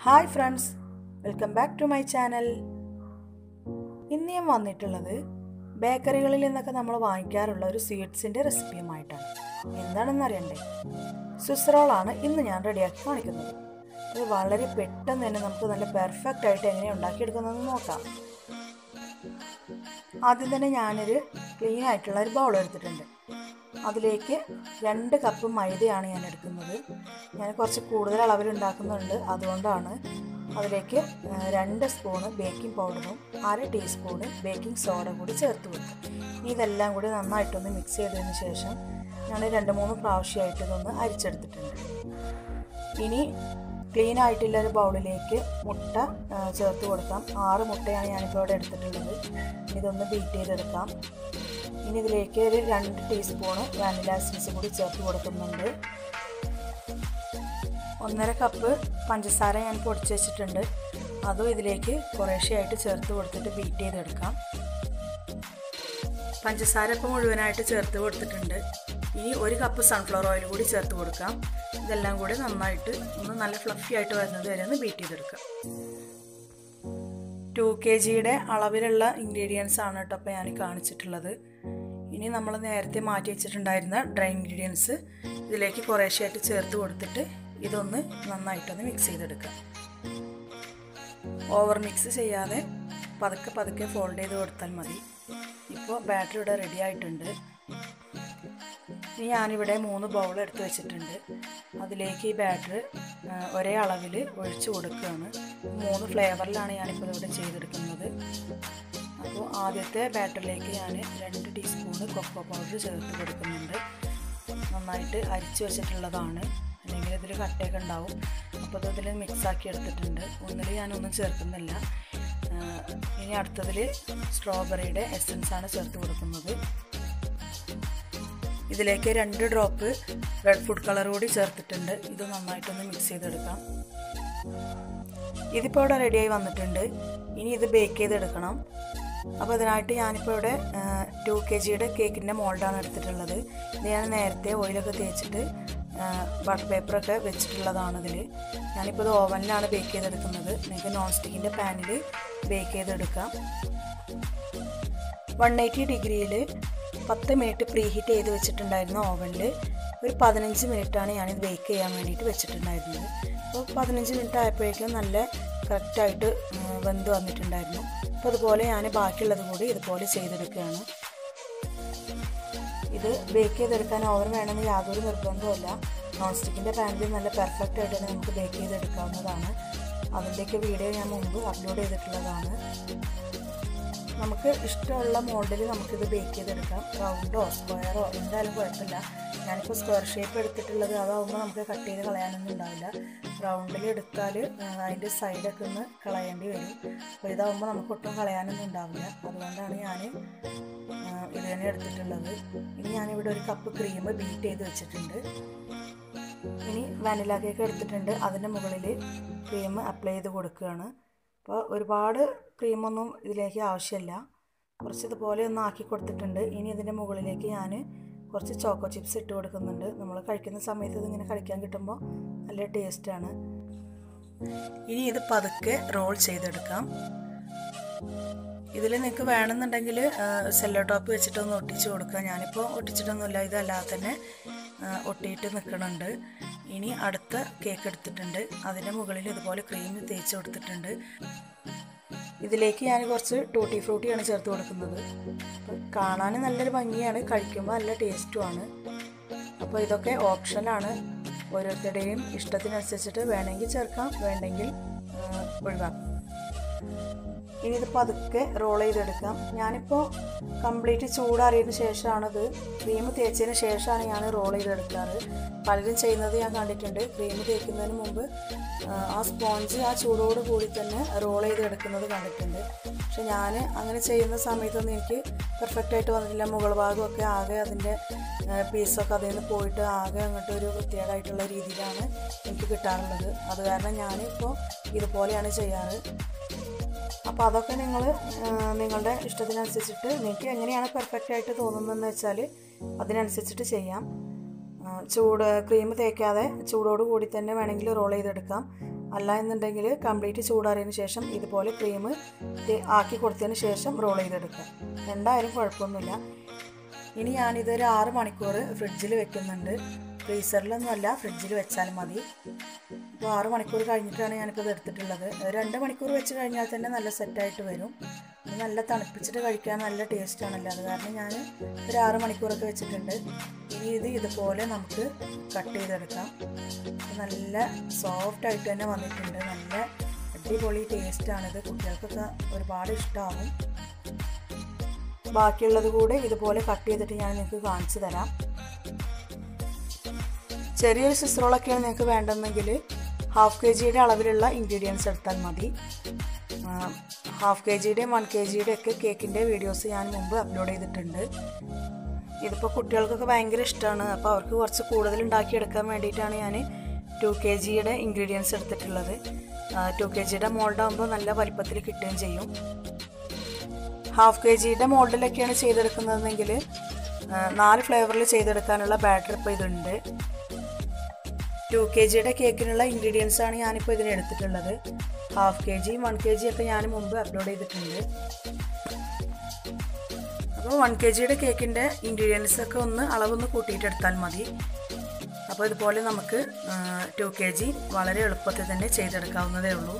hi friends welcome back to my channel ഇന്ന് ഞാൻ വന്നിട്ടുള്ളത് ബേക്കറികളിൽ നിന്നൊക്കെ നമ്മൾ വാങ്ങിക്കാറുള്ള ഒരു സ്വീറ്റ്സിൻ്റെ റെസിപ്പിയുമായിട്ടാണ് എന്താണെന്ന് അറിയണ്ടേ സ്വിസ് റോളാണ് ഇന്ന് ഞാൻ റെഡിയാക്കി കാണിക്കുന്നത് ഇത് വളരെ പെട്ടെന്ന് തന്നെ നമുക്ക് നല്ല പെർഫെക്റ്റ് ആയിട്ട് എങ്ങനെ ഉണ്ടാക്കിയെടുക്കുന്നതെന്ന് നോക്കാം ആദ്യം തന്നെ ഞാനൊരു ക്ലീൻ ആയിട്ടുള്ള ഒരു ബൗൾ എടുത്തിട്ടുണ്ട് അതിലേക്ക് രണ്ട് കപ്പ് മൈദയാണ് ഞാൻ എടുക്കുന്നത് ഞാൻ കുറച്ച് കൂടുതൽ അളവിൽ ഉണ്ടാക്കുന്നുണ്ട് അതുകൊണ്ടാണ് അതിലേക്ക് രണ്ട് സ്പൂണ് ബേക്കിംഗ് പൗഡറും അര ടീസ്പൂണ് ബേക്കിംഗ് സോഡ കൂടി ചേർത്ത് കൊടുക്കും ഇനി ഇതെല്ലാം കൂടി നന്നായിട്ടൊന്ന് മിക്സ് ചെയ്തതിന് ശേഷം ഞാൻ രണ്ട് മൂന്ന് പ്രാവശ്യമായിട്ട് ഇതൊന്ന് അരിച്ചെടുത്തിട്ടുണ്ട് ഇനി ക്ലീൻ ആയിട്ടുള്ള ഒരു ബൗളിലേക്ക് മുട്ട ചേർത്ത് കൊടുക്കാം ആറ് മുട്ടയാണ് ഞാനിപ്പോൾ ഇവിടെ എടുത്തിട്ടുള്ളത് ഇതൊന്ന് ബീറ്റ് ചെയ്തെടുക്കാം ഇനി ഇതിലേക്ക് ഒരു രണ്ട് ടീസ്പൂണ് വാനില എസൻസ് കൂടി ചേർത്ത് കൊടുക്കുന്നുണ്ട് ഒന്നര കപ്പ് പഞ്ചസാര ഞാൻ പൊടിച്ച് വെച്ചിട്ടുണ്ട് അതും ഇതിലേക്ക് കുറേശ്ശെയായിട്ട് ചേർത്ത് കൊടുത്തിട്ട് ബീറ്റ് ചെയ്തെടുക്കാം പഞ്ചസാര ഇപ്പോൾ മുഴുവനായിട്ട് ചേർത്ത് കൊടുത്തിട്ടുണ്ട് ഇനി ഒരു കപ്പ് സൺഫ്ലവർ ഓയിൽ കൂടി ചേർത്ത് കൊടുക്കാം ഇതെല്ലാം കൂടി നന്നായിട്ട് ഒന്ന് നല്ല ഫ്ലഫി ആയിട്ട് വരുന്നത് വരെ ഒന്ന് ബീറ്റ് ചെയ്തെടുക്കാം ടു കെ ജിയുടെ അളവിലുള്ള ഇൻഗ്രീഡിയൻസ് ആണ് കേട്ടോ അപ്പോൾ ഞാൻ കാണിച്ചിട്ടുള്ളത് ഇനി നമ്മൾ നേരത്തെ മാറ്റി വെച്ചിട്ടുണ്ടായിരുന്ന ഡ്രൈ ഇൻഗ്രീഡിയൻസ് ഇതിലേക്ക് കുറേശ്ശെയായിട്ട് ചേർത്ത് കൊടുത്തിട്ട് ഇതൊന്ന് നന്നായിട്ടൊന്ന് മിക്സ് ചെയ്തെടുക്കാം ഓവർ മിക്സ് ചെയ്യാതെ പതുക്കെ പതുക്കെ ഫോൾഡ് ചെയ്ത് കൊടുത്താൽ മതി ഇപ്പോൾ ബാറ്ററി ഇവിടെ റെഡി ആയിട്ടുണ്ട് ഇനി ഞാനിവിടെ മൂന്ന് ബൗൾ എടുത്ത് വെച്ചിട്ടുണ്ട് അതിലേക്ക് ഈ ബാറ്റർ ഒരേ അളവിൽ ഒഴിച്ചു കൊടുക്കുകയാണ് മൂന്ന് ഫ്ലേവറിലാണ് ഞാനിപ്പോൾ ഇവിടെ ചെയ്തെടുക്കുന്നത് അപ്പോൾ ആദ്യത്തെ ബാറ്ററിലേക്ക് ഞാൻ രണ്ട് ടീസ്പൂണ് കൊക്കോ പൗഡർ ചേർത്ത് കൊടുക്കുന്നുണ്ട് നന്നായിട്ട് അരിച്ചു വെച്ചിട്ടുള്ളതാണ് അല്ലെങ്കിൽ ഇതിൽ കട്ടയൊക്കെ ഉണ്ടാവും അപ്പോൾ അത് ഇതിൽ മിക്സാക്കി എടുത്തിട്ടുണ്ട് ഒന്നിൽ ഞാനൊന്നും ചേർക്കുന്നില്ല ഇനി അടുത്തതിൽ സ്ട്രോബെറിയുടെ എസൻസ് ആണ് ചേർത്ത് കൊടുക്കുന്നത് ഇതിലേക്ക് രണ്ട് ഡ്രോപ്പ് റെഡ് ഫുഡ് കളർ കൂടി ചേർത്തിട്ടുണ്ട് ഇത് നന്നായിട്ടൊന്ന് മിക്സ് ചെയ്തെടുക്കാം ഇതിപ്പോൾ ഇവിടെ റെഡിയായി വന്നിട്ടുണ്ട് ഇനി ഇത് ബേക്ക് ചെയ്തെടുക്കണം അപ്പോൾ അതിനായിട്ട് ഞാനിപ്പോൾ ഇവിടെ ടു കെ ജിയുടെ കേക്കിൻ്റെ മോൾഡാണ് എടുത്തിട്ടുള്ളത് ഇത് ഞാൻ നേരത്തെ ഓയിലൊക്കെ തേച്ചിട്ട് ബട്ടർ പേപ്പറൊക്കെ വെച്ചിട്ടുള്ളതാണ് ഇതിൽ ഞാനിപ്പോൾ ഇത് ഓവനിലാണ് ബേക്ക് ചെയ്തെടുക്കുന്നത് നിങ്ങൾക്ക് നോൺ സ്റ്റിക്കിൻ്റെ പാനിൽ ബേക്ക് ചെയ്തെടുക്കാം വൺ എയ്റ്റി ഡിഗ്രിയിൽ പത്ത് മിനിറ്റ് പ്രീ ഹീറ്റ് ചെയ്ത് വെച്ചിട്ടുണ്ടായിരുന്ന ഓവനിൽ ഒരു പതിനഞ്ച് മിനിറ്റാണ് ഞാനിത് ബേക്ക് ചെയ്യാൻ വേണ്ടിയിട്ട് വെച്ചിട്ടുണ്ടായിരുന്നത് അപ്പോൾ പതിനഞ്ച് മിനിറ്റ് ആയപ്പോഴേക്കും നല്ല കറക്റ്റായിട്ട് വെന്ത് വന്നിട്ടുണ്ടായിരുന്നു അപ്പോൾ അതുപോലെ ഞാൻ ബാക്കിയുള്ളത് കൂടി ഇതുപോലെ ചെയ്തെടുക്കുകയാണ് ഇത് ബേക്ക് ചെയ്തെടുക്കാൻ ഓവൻ വേണമെന്ന് യാതൊരു നിർബന്ധവുമില്ല നോൺ സ്റ്റിക്കിൻ്റെ പാനിൽ നല്ല പെർഫെക്റ്റ് ആയിട്ട് തന്നെ നമുക്ക് ബേക്ക് ചെയ്തെടുക്കാവുന്നതാണ് അതിൻ്റെയൊക്കെ വീഡിയോ ഞാൻ മുമ്പ് അപ്ലോഡ് ചെയ്തിട്ടുള്ളതാണ് നമുക്ക് ഇഷ്ടമുള്ള മോഡലിൽ നമുക്കിത് ബേക്ക് ചെയ്തെടുക്കാം റൗണ്ടോ സ്ക്വയറോ എന്തായാലും കുഴപ്പമില്ല ഞാനിപ്പോൾ സ്ക്വയർ ഷേപ്പ് എടുത്തിട്ടുള്ളത് അതാവുമ്പോൾ നമുക്ക് കട്ട് ചെയ്ത് കളയാനൊന്നും ഉണ്ടാവില്ല റൗണ്ടിൽ എടുത്താൽ അതിൻ്റെ സൈഡൊക്കെ ഒന്ന് കളയേണ്ടി വരും അപ്പോൾ ഇതാവുമ്പോൾ നമുക്ക് ഒട്ടും കളയാനൊന്നും ഉണ്ടാവില്ല അതുകൊണ്ടാണ് ഞാൻ ഇത് തന്നെ എടുത്തിട്ടുള്ളത് ഇനി ഞാനിവിടെ ഒരു കപ്പ് ക്രീം ബീറ്റ് ചെയ്ത് വെച്ചിട്ടുണ്ട് ഇനി വാനില കേക്ക് എടുത്തിട്ടുണ്ട് അതിൻ്റെ മുകളിൽ ക്രീം അപ്ലൈ ചെയ്ത് കൊടുക്കുകയാണ് അപ്പോൾ ഒരുപാട് ക്രീമൊന്നും ഇതിലേക്ക് ആവശ്യമില്ല കുറച്ച് ഇതുപോലെ ഒന്ന് ആക്കി കൊടുത്തിട്ടുണ്ട് ഇനി ഇതിൻ്റെ മുകളിലേക്ക് ഞാൻ കുറച്ച് ചോക്കോ ചിപ്സ് ഇട്ട് കൊടുക്കുന്നുണ്ട് നമ്മൾ കഴിക്കുന്ന സമയത്ത് ഇതിങ്ങനെ കഴിക്കാൻ കിട്ടുമ്പോൾ നല്ല ടേസ്റ്റാണ് ഇനി ഇത് പതുക്കെ റോൾ ചെയ്തെടുക്കാം ഇതിൽ നിങ്ങൾക്ക് വേണമെന്നുണ്ടെങ്കിൽ സെല്ലോ ടോപ്പ് വെച്ചിട്ടൊന്ന് ഒട്ടിച്ച് കൊടുക്കുക ഞാനിപ്പോൾ ഒട്ടിച്ചിട്ടൊന്നുമില്ല ഇതല്ലാതെ തന്നെ ഒട്ടിയിട്ട് നിൽക്കണുണ്ട് ഇനി അടുത്ത കേക്ക് എടുത്തിട്ടുണ്ട് അതിൻ്റെ മുകളിൽ ഇതുപോലെ ക്രീം തേച്ച് കൊടുത്തിട്ടുണ്ട് ഇതിലേക്ക് ഞാൻ കുറച്ച് ടൂട്ടി ഫ്രൂട്ടിയാണ് ചേർത്ത് കൊടുക്കുന്നത് കാണാൻ നല്ലൊരു ഭംഗിയാണ് കഴിക്കുമ്പോൾ നല്ല ടേസ്റ്റുമാണ് അപ്പോൾ ഇതൊക്കെ ഓപ്ഷനാണ് ഓരോരുത്തരുടെയും ഇഷ്ടത്തിനനുസരിച്ചിട്ട് വേണമെങ്കിൽ ചേർക്കാം വേണ്ടെങ്കിൽ ഒഴിവാക്കാം ഇനി ഇത് പതുക്കെ റോൾ ചെയ്തെടുക്കാം ഞാനിപ്പോൾ കംപ്ലീറ്റ് ചൂടാറിയതിന് ശേഷമാണത് ക്രീം തേച്ചതിന് ശേഷമാണ് ഞാൻ റോൾ ചെയ്തെടുക്കാറ് പലരും ചെയ്യുന്നത് ഞാൻ കണ്ടിട്ടുണ്ട് ക്രീം തേക്കുന്നതിന് മുമ്പ് ആ സ്പോഞ്ച് ആ ചൂടോട് കൂടി തന്നെ റോൾ ചെയ്തെടുക്കുന്നത് കണ്ടിട്ടുണ്ട് പക്ഷെ ഞാൻ അങ്ങനെ ചെയ്യുന്ന സമയത്തൊന്നും എനിക്ക് പെർഫെക്റ്റ് ആയിട്ട് വന്നിട്ടില്ല മുകൾ ഭാഗമൊക്കെ ആകെ അതിൻ്റെ പീസൊക്കെ അതിൽ നിന്ന് പോയിട്ട് ആകെ അങ്ങോട്ട് ഒരു വൃത്തികേടായിട്ടുള്ള രീതിയിലാണ് എനിക്ക് കിട്ടാറുള്ളത് അത് കാരണം ഞാനിപ്പോൾ ഇതുപോലെയാണ് ചെയ്യാറ് അപ്പോൾ അതൊക്കെ നിങ്ങൾ നിങ്ങളുടെ ഇഷ്ടത്തിനനുസരിച്ചിട്ട് നിങ്ങൾക്ക് എങ്ങനെയാണ് പെർഫെക്റ്റ് ആയിട്ട് തോന്നുന്നതെന്ന് വെച്ചാൽ അതിനനുസരിച്ചിട്ട് ചെയ്യാം ചൂട് ക്രീം തേക്കാതെ ചൂടോട് കൂടി തന്നെ വേണമെങ്കിൽ റോൾ ചെയ്തെടുക്കാം അല്ല എന്നുണ്ടെങ്കിൽ കംപ്ലീറ്റ് ചൂടാറിയതിന് ശേഷം ഇതുപോലെ ക്രീം ആക്കി കൊടുത്തതിന് ശേഷം റോൾ ചെയ്തെടുക്കുക എന്തായാലും കുഴപ്പമൊന്നുമില്ല ഇനി ഞാനിതൊരു ആറ് മണിക്കൂർ ഫ്രിഡ്ജിൽ വെക്കുന്നുണ്ട് ഫ്രീസറിലൊന്നുമല്ല ഫ്രിഡ്ജിൽ വെച്ചാലും മതി ഇപ്പോൾ ആറ് മണിക്കൂർ കഴിഞ്ഞിട്ടാണ് ഞാനിപ്പോൾ ഇത് എടുത്തിട്ടുള്ളത് രണ്ട് മണിക്കൂർ വെച്ച് കഴിഞ്ഞാൽ തന്നെ നല്ല സെറ്റായിട്ട് വരും ഇത് നല്ല തണുപ്പിച്ചിട്ട് കഴിക്കാൻ നല്ല ടേസ്റ്റ് ആണല്ലോ അത് കാരണം ഞാൻ ഒരു ആറ് മണിക്കൂറൊക്കെ വെച്ചിട്ടുണ്ട് ഇനി ഇത് ഇതുപോലെ നമുക്ക് കട്ട് ചെയ്തെടുക്കാം ഇത് നല്ല സോഫ്റ്റ് ആയിട്ട് തന്നെ വന്നിട്ടുണ്ട് നല്ല അടിപൊളി ടേസ്റ്റാണിത് കുട്ടികൾക്കൊക്കെ ഒരുപാട് ഇഷ്ടമാകും ബാക്കിയുള്ളത് കൂടെ ഇതുപോലെ കട്ട് ചെയ്തിട്ട് ഞാൻ നിങ്ങൾക്ക് കാണിച്ചു തരാം ചെറിയൊരു സിസ്റോളൊക്കെയാണ് നിങ്ങൾക്ക് വേണ്ടെന്നെങ്കിൽ ഹാഫ് കെ ജിയുടെ അളവിലുള്ള ഇൻഗ്രീഡിയൻസ് എടുത്താൽ മതി ഹാഫ് കെ ജിയുടെയും വൺ കെ ജിയുടെ ഒക്കെ കേക്കിൻ്റെ വീഡിയോസ് ഞാൻ മുമ്പ് അപ്ലോഡ് ചെയ്തിട്ടുണ്ട് ഇതിപ്പോൾ കുട്ടികൾക്കൊക്കെ ഭയങ്കര ഇഷ്ടമാണ് അപ്പോൾ അവർക്ക് കുറച്ച് കൂടുതൽ ഉണ്ടാക്കിയെടുക്കാൻ വേണ്ടിയിട്ടാണ് ഞാൻ ടു കെ ജിയുടെ ഇൻഗ്രീഡിയൻസ് എടുത്തിട്ടുള്ളത് ടു കെ ജിയുടെ മോൾഡാകുമ്പോൾ നല്ല വലിപ്പത്തിൽ കിട്ടുകയും ചെയ്യും ഹാഫ് കെ ജിയുടെ മോൾഡിലൊക്കെയാണ് ചെയ്തെടുക്കുന്നതെങ്കിൽ നാല് ഫ്ലേവറിൽ ചെയ്തെടുക്കാനുള്ള ബാറ്റർ ഇപ്പോൾ ഇതുണ്ട് ടു കെ ജിയുടെ കേക്കിനുള്ള ഇൻഗ്രീഡിയൻസ് ആണ് ഞാനിപ്പോൾ ഇതിന് എടുത്തിട്ടുള്ളത് half K G one K G ഒക്കെ ഞാൻ മുമ്പ് അപ്ലോഡ് ചെയ്തിട്ടുണ്ട് അപ്പോൾ വൺ കെ ജിയുടെ കേക്കിൻ്റെ ഇൻഗ്രീഡിയൻസ് ഒക്കെ ഒന്ന് അളവൊന്ന് കൂട്ടിയിട്ടെടുത്താൽ മതി അപ്പോൾ ഇതുപോലെ നമുക്ക് ടു കെ ജി വളരെ എളുപ്പത്തിൽ തന്നെ ചെയ്തെടുക്കാവുന്നതേ ഉള്ളൂ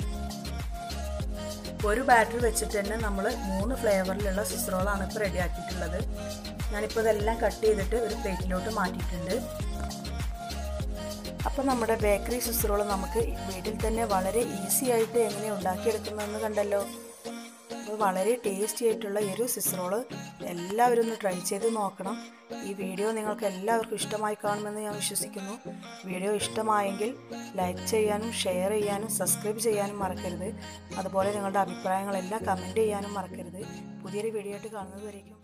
ഒരു ബാറ്റർ വെച്ചിട്ട് തന്നെ നമ്മൾ മൂന്ന് ഫ്ലേവറിലുള്ള സിസ്റോളാണ് ഇപ്പോൾ റെഡിയാക്കിയിട്ടുള്ളത് ഞാനിപ്പോൾ ഇതെല്ലാം കട്ട് ചെയ്തിട്ട് ഒരു പ്ലേറ്റിലോട്ട് മാറ്റിയിട്ടുണ്ട് അപ്പോൾ നമ്മുടെ ബേക്കറി സിസ്റോൾ നമുക്ക് വീട്ടിൽ തന്നെ വളരെ ഈസി ആയിട്ട് എങ്ങനെ ഉണ്ടാക്കിയെടുക്കുന്നതെന്ന് കണ്ടല്ലോ അപ്പോൾ വളരെ ടേസ്റ്റി ആയിട്ടുള്ള ഈ ഒരു സിസ്റോൾ എല്ലാവരും ഒന്ന് ട്രൈ ചെയ്ത് നോക്കണം ഈ വീഡിയോ നിങ്ങൾക്ക് എല്ലാവർക്കും ഇഷ്ടമായി കാണുമെന്ന് ഞാൻ വിശ്വസിക്കുന്നു വീഡിയോ ഇഷ്ടമായെങ്കിൽ ലൈക്ക് ചെയ്യാനും ഷെയർ ചെയ്യാനും സബ്സ്ക്രൈബ് ചെയ്യാനും മറക്കരുത് അതുപോലെ നിങ്ങളുടെ അഭിപ്രായങ്ങളെല്ലാം കമൻറ്റ് ചെയ്യാനും മറക്കരുത് പുതിയൊരു വീഡിയോ ആയിട്ട് കാണുന്നത് വരേക്കും